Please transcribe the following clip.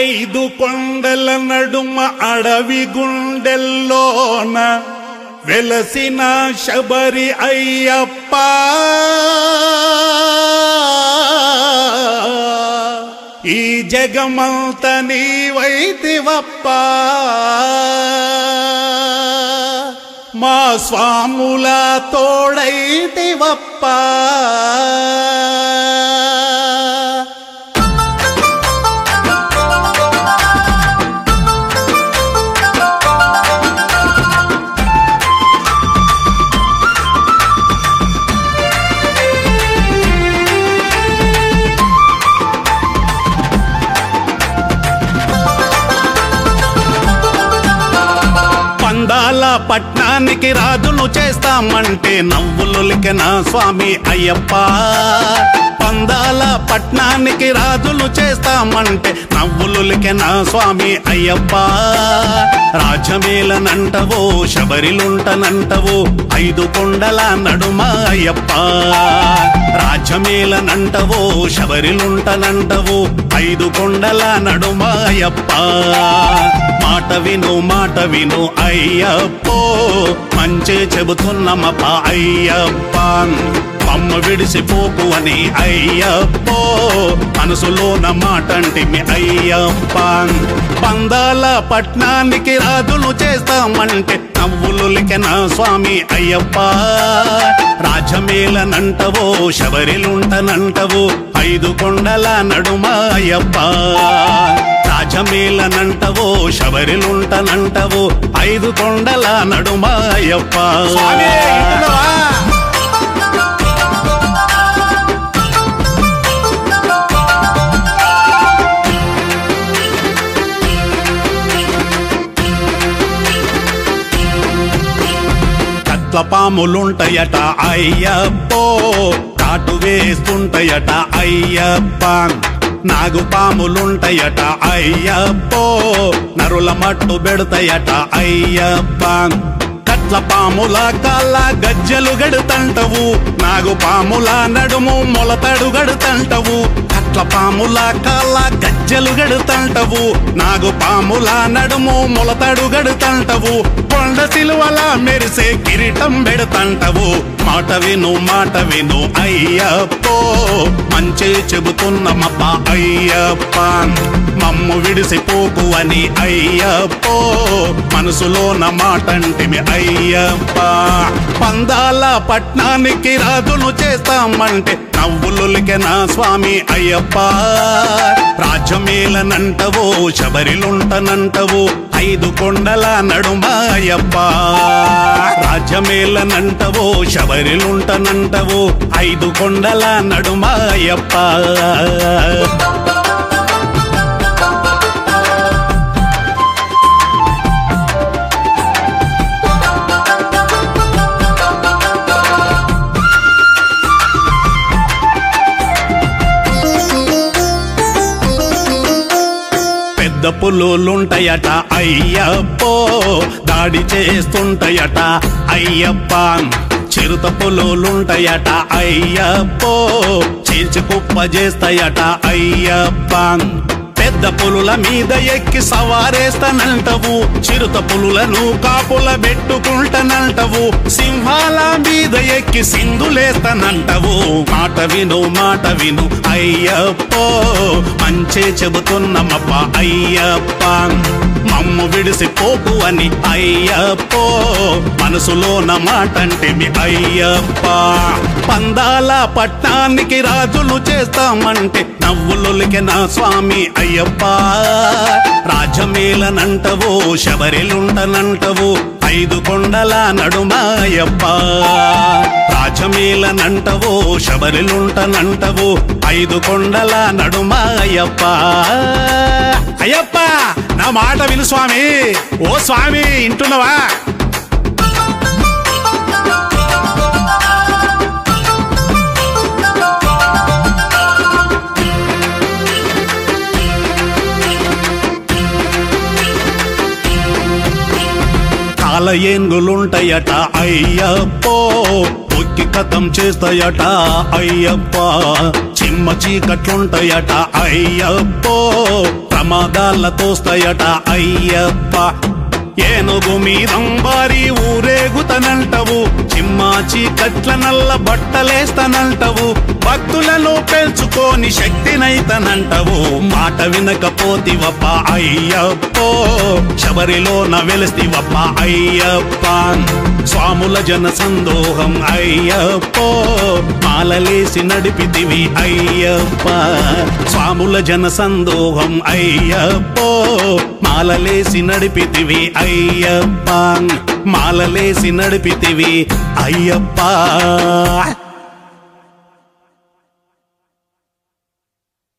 ఐదు కొండల నడుమ అడవి గుండెల్లోన వెలసిన శబరి అయ్యప్ప ఈ జగమంత నీవైతివప్ప మా స్వాముల తోడైతివప్ప పందాల పట్నానికి రాజును చేస్తామంటే నవ్వులులికెన స్వామి అయ్యప్ప పందాల పట్నానికి రాజులు చేస్తామంటే నవ్వులులికెన స్వామి అయ్యప్ప రాజమేలనంటవో శబరిలుంటనంటవో ఐదు కొండల నడుమ అయ్యప్ప రాజమేలనంటవో శబరిలుంటనంటవో ఐదు కొండల నడుమ అయ్యప్ప మాట విను మాట విను అయ్యప్పో మంచి చెబుతున్నమప అయ్యప్ప అమ్మ విడిసిపోకు అని అయ్యప్పో మనసులోన మాటంటిమి అయ్యప్ప పందాల పట్నానికి రాజులు చేస్తామంటే నవ్వులులికెన స్వామి అయ్యప్ప రాజమేలనంటవో శబరిలుంటనంటవో ఐదు కొండల నడుమ అయ్యప్ప రాజమేలనంటవో శబరిలుంటనంటవో ఐదు కొండల నడుమ అయ్యప్ప కట్ల పాములుంటయట అయ్యప్పో కాటు వేస్తుంటయట అయ్యప్ప నాగు పాములుంటయట అయ్యప్పో నరుల మట్టు పెడతాయట అయ్యప్ప కట్ల పాముల కాళ్ళ గజ్జలు గడుతంటవు నాగు పాముల నడుము మొలతడు గడుతంటవు కట్ల పాముల కాళ్ళ గజ్జలు గడుతంటవు నాగు పాముల నడుము మొలతడు గడుతంటవు కొండ సిలువల మెరిసే కిరీటం పెడతంటవు మాట విను మాట విను అయ్యప్పో మంచి చెబుతున్నమప్ప అయ్యప్ప మమ్ము విడిసిపోకు అని అయ్యప్పో మనసులోన మాటంటిమి అయ్యప్ప పందాల పట్నానికి రాజులు చేస్తామంటే నవ్వులులికెన స్వామి అయ్యప్ప రాజ్యమేలనంటవో శబరిలుంటనంటవో ఐదు కొండల నడుమ అయ్యప్ప రాజ్యమేలనంటవో శబరిలుంటనంటవో ఐదు కొండల నడుమ అయ్యప్ప పెద్ద పులులుంటాయట అయ్యప్పో దాడి చేస్తుంటాయట అయ్యప్ప చిరుత పులులుంటాయట అయ్యప్పో చీల్చి కుప్ప చేస్తాయట అయ్యప్ప పెద్ద పులుల మీద ఎక్కి సవారేస్తానంటవు చిరుత పులులను కాపుల పెట్టుకుంటానంటవు సింహాల మీద ఎక్కి సింధులేస్తానంటవు మాట విను మాట విను అయ్యప్పో మంచే చెబుతున్నమప్ప అయ్యప్ప మమ్ము విడిసిపోకు అని అయ్యప్పో మనసులోన మాటంటిమి అయ్యప్ప పందాల పట్నానికి రాజులు చేస్తామంటే నవ్వులొలికెన స్వామి అయ్యప్ప రాజమేలనంటవో శబరిలుంటనంటవో ఐదు కొండల నడుమ అయ్యప్ప రాజమేలనంటవో శబరిలుంటనంటవో ఐదు కొండల నడుమ అయ్యప్ప అయ్యప్ప నా మాట విను స్వామి ఓ స్వామి ఇంటున్నవా కాల ఏనుగులుంటాయట అయ్యప్పో తొక్కి కథం చేస్తాయట అయ్యప్ప చిమ్మ చీకట్లుంటాయట అయ్యప్పో ప్రమాదాల తోస్తాయట అయ్యప్ప ఏనుగు మీదంబారి ఊరేగుతనంటవు చిమ్మాచి కట్ల నల్ల బట్టలేస్తనంటవు భక్తులను పెంచుకోని శక్తినైతనంటవు మాట వినకపోతివప్ప అయ్యప్పో శబరిలోన వెలిస్తివప్ప అయ్యప్ప స్వాముల జన సందోహం అయ్యప్పో మాలలేసి నడిపితివి అయ్యప్ప స్వాముల జన సందోహం అయ్యప్పో మాలలేసి నడిపితివి అయ్యప్ప మాలలేసి నడిపితివి అయ్యప్ప